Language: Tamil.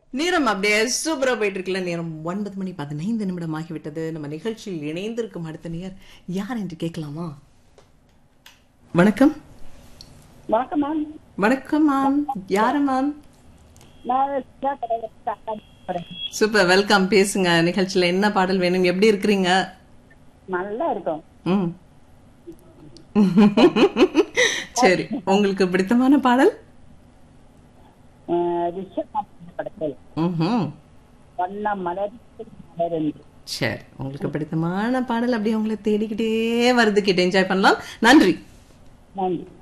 நேரம் அப்படியே சூப்பரா போயிட்டு இருக்குல்ல நேரம் ஒன்பது மணி பதினைந்து நிமிடம் ஆகிவிட்டது நம்ம நிகழ்ச்சியில் இணைந்திருக்கும் அடுத்த நேர் யார் என்று கேட்கலாமா வணக்கம் வணக்கம் மேம் வணக்கம் மேம் யாரு மேம் நான் சுஜா தலைவர் பேசுறேன். சூப்பர் வெல்கம் பேசுங்க நிகழ்ச்சியில என்ன பாடல் வேணும் எப்படி இருக்கிறீங்க நல்லா இருக்கும் ம் சரி உங்களுக்கு பிடித்தமான பாடல் அஹ் ரிஷப் படத்தில் ம்ஹும். வண்ண மலர் மலர் என்று சரி உங்களுக்கு பிடித்தமான பாடல் அப்படியே உங்களை தேடிக்கிட்டே வருது கிட்ட என்ஜாய் பண்ணலாம் நன்றி நன்றி